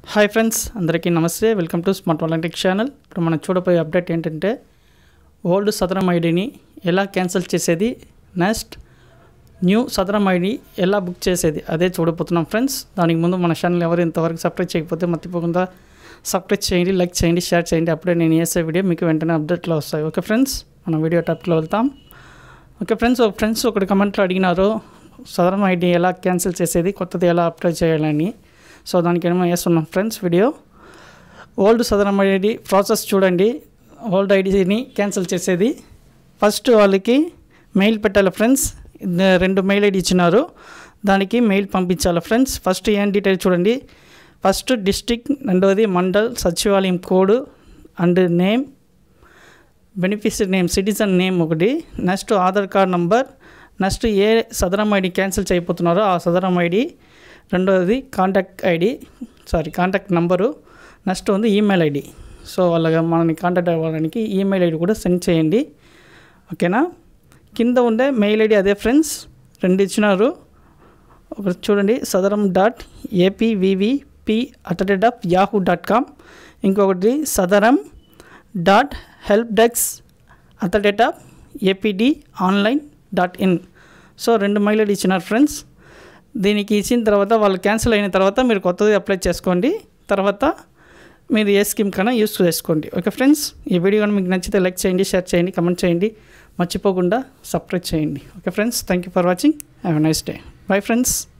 hi friends అందరికీ నమస్తే welcome to smart వాలంటిక్ ఛానల్ ఇప్పుడు మనం చూడబోయే అప్డేట్ ఏంటంటే ఓల్డ్ సదరం ఐడిని ఎలా క్యాన్సిల్ చేసేది నెక్స్ట్ న్యూ సదరం ఐడి ఎలా బుక్ చేసేది అదే చూడబోతున్నాం ఫ్రెండ్స్ దానికి ముందు మన ఛానల్ ఎవరు ఇంతవరకు సబ్స్క్రైబ్ చేయకపోతే మర్చిపోకుండా సబ్స్క్రైబ్ చేయండి లైక్ చేయండి షేర్ చేయండి అప్పుడే నేను చేసే వీడియో మీకు వెంటనే అప్డేట్లో వస్తాయి ఓకే ఫ్రెండ్స్ మనం వీడియో టాప్లో వెళ్తాం ఓకే ఫ్రెండ్స్ ఒక ఫ్రెండ్స్ ఒకటి కమెంట్లో అడిగినారు సదరం ఐడి ఎలా క్యాన్సిల్ చేసేది కొత్తది ఎలా అప్లై చేయాలని సో దానికి ఏమో వేస్తున్నాం friends video old Sadarem ID process చూడండి ఓల్డ్ ఐడిని క్యాన్సిల్ చేసేది ఫస్ట్ వాళ్ళకి మెయిల్ పెట్టాలి ఫ్రెండ్స్ ఇద- రెండు మెయిల్ ఐడి ఇచ్చినారు దానికి మెయిల్ పంపించాలి ఫ్రెండ్స్ ఫస్ట్ ఏం డీటెయిల్ చూడండి ఫస్ట్ డిస్టిక్ రెండవది మండల్ సచివాలయం code and name beneficiary name citizen name ఒకటి next Aadhaar card number next ఏ సదరం ఐడి క్యాన్సిల్ చేయబోతున్నారో ఆ సదరం ఐడి రెండవది contact ID sorry contact number next ఉంది ఈమెయిల్ ఐడి సో వాళ్ళ మనని కాంటాక్ట్ అవ్వడానికి ఈమెయిల్ ఐడి కూడా సెండ్ చేయండి ఓకేనా కింద ఉండే మెయిల్ ఐడి అదే ఫ్రెండ్స్ రెండు ఇచ్చినారు ఒకటి చూడండి Sadarem dot APVVP at the rate of Yahoo dot com ఇంకొకటి సదరం డాట్ హెల్ప్ డెక్స్ at the rate of APD online dot in so రెండు మెయిల్ ఐడి ఇచ్చినారు ఫ్రెండ్స్ దీనికి ఇచ్చిన తర్వాత వాళ్ళు క్యాన్సిల్ అయిన తర్వాత మీరు కొత్తది అప్లై చేసుకోండి తర్వాత మీరు ఏ స్కీమ్ కన్నా యూస్ చేసుకోండి ఓకే ఫ్రెండ్స్ ఈ వీడియో కానీ మీకు నచ్చితే లైక్ చేయండి షేర్ చేయండి కమెంట్ చేయండి మర్చిపోకుండా సబ్స్క్రైబ్ చేయండి okay friends thank you for watching have a nice day bye friends